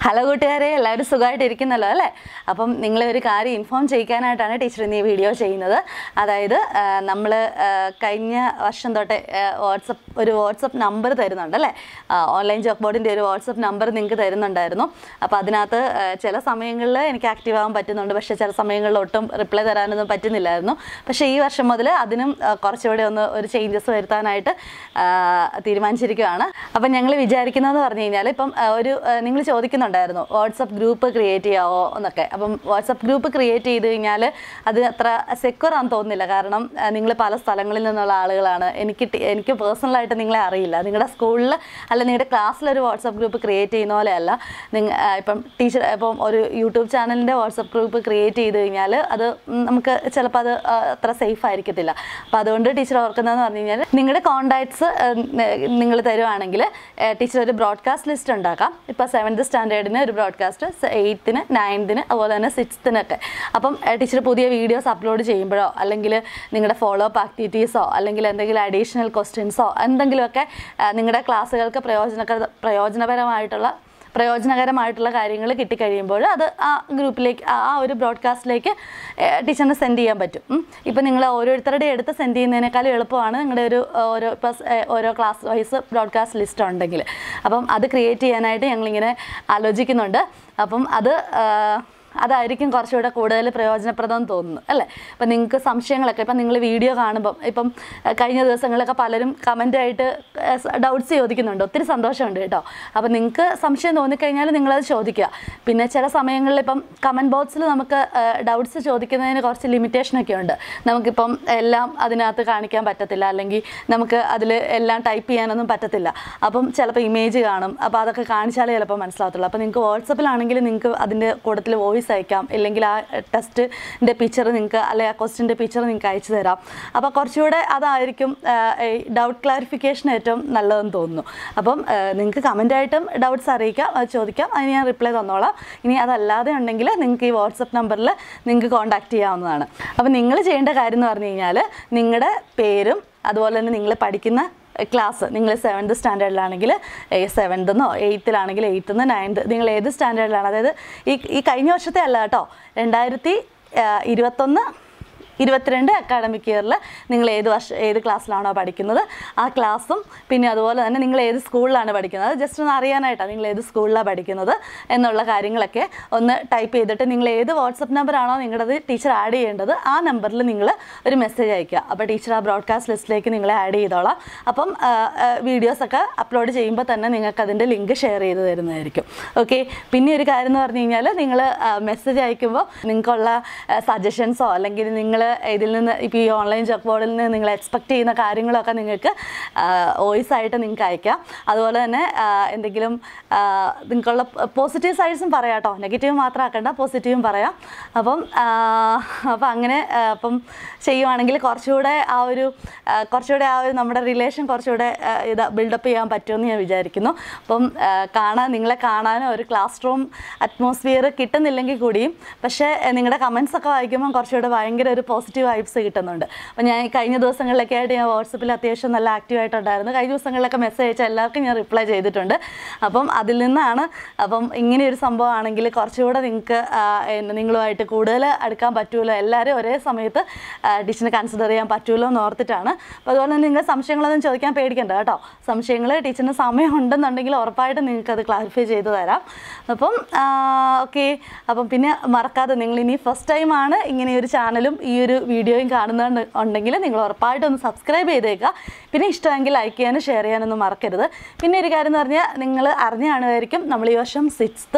Hello കൂട്ടുകാരെ എല്ലാവരും സുഖമായിട്ട് ഇരിക്കുന്നല്ലോ അല്ലേ അപ്പം നിങ്ങളെ ഒരു കാര്യം ഇൻഫോം ചെയ്യിക്കാനായിട്ടാണ് ടീച്ചർ ഇന്ന് ഈ വീഡിയോ ചെയ്യുന്നത് അതായത് നമ്മൾ കഴിഞ്ഞ വർഷം തൊട്ട് വാട്സപ്പ് ഒരു വാട്സപ്പ് നമ്പർ തരുന്നുണ്ട് അല്ലേ ഓൺലൈൻ ജോബ് ബോർഡിൻ്റെ ഒരു വാട്സപ്പ് നമ്പർ നിങ്ങൾക്ക് തരുന്നുണ്ടായിരുന്നു അപ്പോൾ അതിനകത്ത് ആ, ചില സമയങ്ങളിൽ എനിക്ക് ആക്റ്റീവ് ആവാൻ പറ്റുന്നുണ്ട് പക്ഷേ ചില സമയങ്ങളിൽ ഒട്ടും റിപ്ലൈ തരാനൊന്നും പറ്റുന്നില്ലായിരുന്നു പക്ഷേ ഈ വർഷം മുതൽ അതിനും ആ, കുറച്ചുകൂടെ ഒന്ന് ഒരു ചേഞ്ചസ് വരുത്താനായിട്ട് ആ, തീരുമാനിച്ചിരിക്കുകയാണ് അപ്പം ഞങ്ങൾ വിചാരിക്കുന്നതെന്ന് പറഞ്ഞു കഴിഞ്ഞാൽ ഇപ്പം ആ, ഒരു നിങ്ങൾ ചോദിക്കുന്നുണ്ടായിരുന്നു വാട്സപ്പ് ഗ്രൂപ്പ് ക്രിയേറ്റ് ചെയ്യാവോ എന്നൊക്കെ അപ്പം വാട്സപ്പ് ഗ്രൂപ്പ് ക്രിയേറ്റ് ചെയ്ത് കഴിഞ്ഞാൽ അത് അത്ര സെക്യൂർ ആണെന്ന് തോന്നുന്നില്ല കാരണം നിങ്ങൾ പല സ്ഥലങ്ങളിൽ നിന്നുള്ള ആളുകളാണ് എനിക്ക് ടി- എനിക്ക് പേഴ്സണലായിട്ട് നിങ്ങളെ അറിയില്ല നിങ്ങളുടെ സ്കൂളിൽ അല്ല നിങ്ങളുടെ ക്ലാസ്സിലൊരു വാട്സപ്പ് ഗ്രൂപ്പ് ക്രിയേറ്റ് ചെയ്യുന്ന പോലെയല്ല നിങ്ങൾ ഇപ്പം ടീച്ചർ ഇപ്പം ഒരു യൂട്യൂബ് ചാനലിൻ്റെ വാട്സപ്പ് ഗ്രൂപ്പ് ക്രിയേറ്റ് ചെയ്ത് കഴിഞ്ഞാൽ അത് ഉം, നമുക്ക് ചിലപ്പോൾ അത് ആ, അത്ര സേഫ് ആയിരിക്കത്തില്ല അപ്പോൾ അതുകൊണ്ട് ടീച്ചർ ഓർക്കുന്നതെന്ന് പറഞ്ഞു കഴിഞ്ഞാൽ നിങ്ങളുടെ കോണ്ടാക്ട്സ് നിങ്ങൾ തരുവാണെങ്കിൽ ടീച്ചർ ഒരു ബ്രോഡ്കാസ്റ്റ് ലിസ്റ്റ് ഉണ്ടാക്കാം ഇപ്പോൾ സെവൻത്ത് സ്റ്റാൻഡേർഡിന് ഒരു ബ്രോഡ്കാസ്റ്റ് എയ്ത്തിന് നയൻത്തിന് അതുപോലെ തന്നെ സിക്സ്ത്തിനൊക്കെ അപ്പം ടീച്ചർ പുതിയ വീഡിയോസ് അപ്ലോഡ് ചെയ്യുമ്പോഴോ അല്ലെങ്കിൽ നിങ്ങളുടെ ഫോളോ അപ്പ് ആക്ടിവിറ്റീസോ അല്ലെങ്കിൽ എന്തെങ്കിലും അഡീഷണൽ ക്വസ്റ്റ്യൻസോ എന്തെങ്കിലുമൊക്കെ ആ, നിങ്ങളുടെ ക്ലാസ്സുകൾക്ക് പ്രയോജനകര പ്രയോജനപരമായിട്ടുള്ള പ്രയോജനകരമായിട്ടുള്ള കാര്യങ്ങൾ കിട്ടിക്കഴിയുമ്പോൾ അത് ആ ഗ്രൂപ്പിലേക്ക് ആ ആ ഒരു ബ്രോഡ്കാസ്റ്റിലേക്ക് ടീച്ചറിന് സെൻഡ് ചെയ്യാൻ പറ്റും ഉം. ഇപ്പം നിങ്ങൾ ഓരോരുത്തരുടെ അടുത്ത് സെൻഡ് ചെയ്യുന്നതിനേക്കാളും എളുപ്പമാണ് നിങ്ങളുടെ ഒരു ആ, ഓരോ ഇപ്പം സ്, ഏ, ഓരോ ക്ലാസ് വൈസ് ബ്രോഡ്കാസ്റ്റ് ലിസ്റ്റ് ഉണ്ടെങ്കിൽ അപ്പം അത് ക്രിയേറ്റ് ചെയ്യാനായിട്ട് ഞങ്ങളിങ്ങനെ ആലോചിക്കുന്നുണ്ട് അപ്പം അത് ആ, അതായിരിക്കും കുറച്ചുകൂടെ കൂടുതൽ പ്രയോജനപ്രദം എന്ന് തോന്നുന്നു അല്ലേ അപ്പം നിങ്ങൾക്ക് സംശയങ്ങളൊക്കെ ഇപ്പം നിങ്ങൾ വീഡിയോ കാണുമ്പം ഇപ്പം അഹ് കഴിഞ്ഞ ദിവസങ്ങളൊക്കെ പലരും കമൻ്റായിട്ട് ഡൗട്ട്സ് ചോദിക്കുന്നുണ്ട് ഒത്തിരി സന്തോഷമുണ്ട് കേട്ടോ അപ്പം നിങ്ങൾക്ക് സംശയം തോന്നിക്കഴിഞ്ഞാൽ നിങ്ങളത് ചോദിക്കുക പിന്നെ ചില സമയങ്ങളിൽ ഇപ്പം കമൻറ്റ് ബോക്സിൽ നമുക്ക് ഡൗട്ട്സ് ചോദിക്കുന്നതിന് കുറച്ച് ലിമിറ്റേഷനൊക്കെ ഉണ്ട് നമുക്കിപ്പം എല്ലാം അതിനകത്ത് കാണിക്കാൻ പറ്റത്തില്ല അല്ലെങ്കിൽ നമുക്ക് അതിൽ എല്ലാം ടൈപ്പ് ചെയ്യാനൊന്നും പറ്റത്തില്ല അപ്പം ചിലപ്പോൾ ഇമേജ് കാണും അപ്പോൾ അതൊക്കെ കാണിച്ചാലേ ചിലപ്പോൾ മനസ്സിലാകത്തുള്ളൂ അപ്പോൾ നിങ്ങൾക്ക് വാട്സപ്പിലാണെങ്കിൽ നിങ്ങൾക്ക് അതിൻ്റെ കൂട്ടത്തിൽ വോയിസ് അയക്കാം ഇല്ലെങ്കിൽ ആ ടെസ്റ്റിൻ്റെ പിക്ചർ നിങ്ങൾക്ക് അല്ലെങ്കിൽ ആ ക്വസ്റ്റിൻ്റെ പിക്ചർ നിങ്ങൾക്ക് അയച്ചു തരാം അപ്പോൾ കുറച്ചുകൂടെ അതായിരിക്കും ഡൗട്ട് ക്ലാരിഫിക്കേഷൻ ഏറ്റവും നല്ലതെന്ന് തോന്നുന്നു അപ്പം നിങ്ങൾക്ക് കമൻ്റായിട്ടും ഡൗട്ട്സ് അറിയിക്കാം അത് ചോദിക്കാം അതിന് ഞാൻ റിപ്ലൈ തന്നോളാം ഇനി അതല്ലാതെ ഉണ്ടെങ്കിൽ നിങ്ങൾക്ക് ഈ വാട്സപ്പ് നമ്പറിൽ നിങ്ങൾക്ക് കോൺടാക്റ്റ് ചെയ്യാവുന്നതാണ് അപ്പോൾ നിങ്ങൾ ചെയ്യേണ്ട കാര്യം എന്ന് പറഞ്ഞു കഴിഞ്ഞാൽ നിങ്ങളുടെ പേരും അതുപോലെ തന്നെ നിങ്ങൾ പഠിക്കുന്ന ക്ലാസ് നിങ്ങൾ സെവൻത്ത് സ്റ്റാൻഡേർഡിലാണെങ്കിൽ സെവൻത്തെന്നോ എയ്ത്തിലാണെങ്കിൽ എയ്ത്തുനിന്ന് നയൻത്ത് നിങ്ങൾ ഏത് സ്റ്റാൻഡേർഡിലാണ് അതായത് ഈ ഈ കഴിഞ്ഞ വർഷത്തെ അല്ല കേട്ടോ രണ്ടായിരത്തി ഇരുപത്തൊന്ന് ഇരുപത്തിരണ്ട് അക്കാഡമിക് ഇയറിൽ നിങ്ങൾ ഏത് വർഷം ഏത് ക്ലാസ്സിലാണോ പഠിക്കുന്നത് ആ ക്ലാസ്സും പിന്നെ അതുപോലെ തന്നെ നിങ്ങൾ ഏത് സ്കൂളിലാണ് പഠിക്കുന്നത് ജസ്റ്റ് ഒന്ന് അറിയാനായിട്ടാണ് നിങ്ങൾ ഏത് സ്കൂളിലാണ് പഠിക്കുന്നത് എന്നുള്ള കാര്യങ്ങളൊക്കെ ഒന്ന് ടൈപ്പ് ചെയ്തിട്ട് നിങ്ങൾ ഏത് വാട്സപ്പ് നമ്പറാണോ നിങ്ങളുടേത് ടീച്ചർ ആഡ് ചെയ്യേണ്ടത് ആ നമ്പറിൽ നിങ്ങൾ ഒരു മെസ്സേജ് അയക്കുക അപ്പോൾ ടീച്ചർ ആ ബ്രോഡ്കാസ്റ്റ് ലിസ്റ്റിലേക്ക് നിങ്ങളെ ആഡ് ചെയ്തോളാം അപ്പം വീഡിയോസൊക്കെ അപ്ലോഡ് ചെയ്യുമ്പോൾ തന്നെ നിങ്ങൾക്ക് അതിൻ്റെ ലിങ്ക് ഷെയർ ചെയ്ത് തരുന്നതായിരിക്കും ഓക്കെ പിന്നെ ഒരു കാര്യം എന്ന് പറഞ്ഞു കഴിഞ്ഞാൽ നിങ്ങൾ മെസ്സേജ് അയക്കുമ്പോൾ നിങ്ങൾക്കുള്ള സജഷൻസോ അല്ലെങ്കിൽ നിങ്ങൾ ഇതിൽ നിന്ന് ഇപ്പോൾ ഈ ഓൺലൈൻ ജോബ് ബോർഡിൽ നിന്ന് നിങ്ങൾ എക്സ്പെക്ട് ചെയ്യുന്ന കാര്യങ്ങളൊക്കെ നിങ്ങൾക്ക് വോയിസ് ആയിട്ട് നിങ്ങൾക്ക് അയക്കാം അതുപോലെ തന്നെ ആ, എന്തെങ്കിലും ആ, നിങ്ങൾക്കുള്ള പോസിറ്റീവ് സൈഡ്സും പറയാം കേട്ടോ നെഗറ്റീവ് മാത്രം ആക്കണ്ട പോസിറ്റീവും പറയാം അപ്പം ആ, അപ്പം അങ്ങനെ ആ, അപ്പം ചെയ്യുവാണെങ്കിൽ കുറച്ചുകൂടെ ആ ഒരു ആ, കുറച്ചുകൂടെ ആ ഒരു നമ്മുടെ റിലേഷൻ കുറച്ചുകൂടെ ആ, ഇത് ബിൽഡപ്പ് ചെയ്യാൻ പറ്റുമെന്ന് ഞാൻ വിചാരിക്കുന്നു അപ്പം ആ, കാണാൻ നിങ്ങളെ കാണാനും ഒരു ക്ലാസ് റൂം അറ്റ്മോസ്ഫിയർ കിട്ടുന്നില്ലെങ്കിൽ കൂടിയും പക്ഷേ ആ, നിങ്ങളുടെ കമൻസ് ഒക്കെ വായിക്കുമ്പോൾ കുറച്ചുകൂടെ ഭയങ്കര ഒരു പോസിറ്റീവ് വൈബ്സ് കിട്ടുന്നുണ്ട് അപ്പം ഞാൻ ഈ കഴിഞ്ഞ ദിവസങ്ങളിലൊക്കെ ആയിട്ട് ഞാൻ വാട്സപ്പിൽ അത്യാവശ്യം നല്ല ആക്റ്റീവ് ആയിട്ടുണ്ടായിരുന്നു കഴിഞ്ഞ ദിവസങ്ങളിലൊക്കെ മെസ്സേജ് അയച്ച എല്ലാവർക്കും ഞാൻ റിപ്ലൈ ചെയ്തിട്ടുണ്ട് അപ്പം അതിൽ നിന്നാണ് അപ്പം ഇങ്ങനെ ഒരു സംഭവമാണെങ്കിൽ കുറച്ചുകൂടെ നിങ്ങൾക്ക് എന്നെ നിങ്ങളുമായിട്ട് കൂടുതൽ അടുക്കാൻ പറ്റുമല്ലോ എല്ലാവരും ഒരേ സമയത്ത് ടീച്ചറിനെ കൺസിഡർ ചെയ്യാൻ പറ്റുമല്ലോ എന്ന് ഓർത്തിട്ടാണ് അപ്പോൾ അതുപോലെ തന്നെ നിങ്ങൾ സംശയങ്ങളൊന്നും ചോദിക്കാൻ പേടിക്കണ്ട കേട്ടോ സംശയങ്ങൾ ടീച്ചറിന് സമയം ഉണ്ടെന്നുണ്ടെങ്കിൽ ഉറപ്പായിട്ടും നിങ്ങൾക്ക് അത് ക്ലാരിഫൈ ചെയ്ത് തരാം അപ്പം ഓക്കെ അപ്പം പിന്നെ മറക്കാതെ നിങ്ങൾ ഇനി ഫസ്റ്റ് ടൈമാണ് ഇങ്ങനെ ഒരു ചാനലും ഈ ഒരു വീഡിയോയും കാണുന്നുണ്ട് ഉണ്ടെങ്കിൽ നിങ്ങൾ ഉറപ്പായിട്ടും ഒന്ന് സബ്സ്ക്രൈബ് ചെയ്തേക്കുക പിന്നെ ഇഷ്ടമെങ്കിൽ ലൈക്ക് ചെയ്യാനും ഷെയർ ചെയ്യാനൊന്നും മറക്കരുത് പിന്നെ ഒരു കാര്യം എന്ന് പറഞ്ഞാൽ നിങ്ങൾ അറിഞ്ഞ കാണുമായിരിക്കും നമ്മൾ ഈ വർഷം സിക്സ്ത്ത്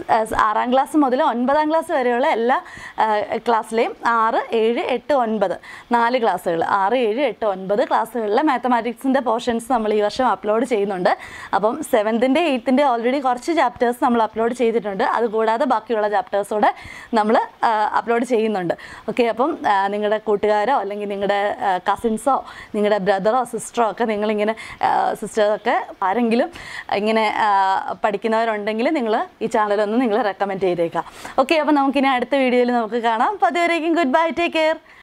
ആറാം ക്ലാസ് മുതൽ ഒൻപതാം ക്ലാസ് വരെയുള്ള എല്ലാ ക്ലാസ്സിലെയും ആറ് ഏഴ് എട്ട് ഒൻപത് നാല് ക്ലാസ്സുകൾ ആറ് ഏഴ് എട്ട് ഒൻപത് ക്ലാസ്സുകളിലെ മാത്തമാറ്റിക്സിൻ്റെ പോർഷൻസ് നമ്മൾ ഈ വർഷം അപ്ലോഡ് ചെയ്യുന്നുണ്ട് അപ്പം സെവൻത്തിൻ്റെ എയ്ത്തിൻ്റെ ഓൾറെഡി കുറച്ച് ചാപ്റ്റേഴ്സ് നമ്മൾ അപ്ലോഡ് ചെയ്തിട്ടുണ്ട് അതുകൂടാതെ ബാക്കിയുള്ള ചാപ്റ്റേഴ്സോടെ നമ്മൾ അപ്ലോഡ് ചെയ്യുന്നുണ്ട് ഓക്കെ അപ്പം ആ, നിങ്ങളുടെ കൂട്ടുകാരോ അല്ലെങ്കിൽ നിങ്ങളുടെ കസിൻസോ നിങ്ങളുടെ ബ്രദറോ സിസ്റ്ററോ ഒക്കെ നിങ്ങളിങ്ങനെ സിസ്റ്റേഴ്സൊക്കെ ആരെങ്കിലും ഇങ്ങനെ ആ, പഠിക്കുന്നവരുണ്ടെങ്കിൽ നിങ്ങൾ ഈ ചാനലൊന്ന് നിങ്ങൾ റെക്കമെൻഡ് ചെയ്തേക്കാം ഓക്കെ അപ്പോൾ നമുക്കിനി അടുത്ത വീഡിയോയിൽ നമുക്ക് കാണാം അപ്പോൾ അതുവരേക്കും ഗുഡ് ബൈ ടേക്ക് കെയർ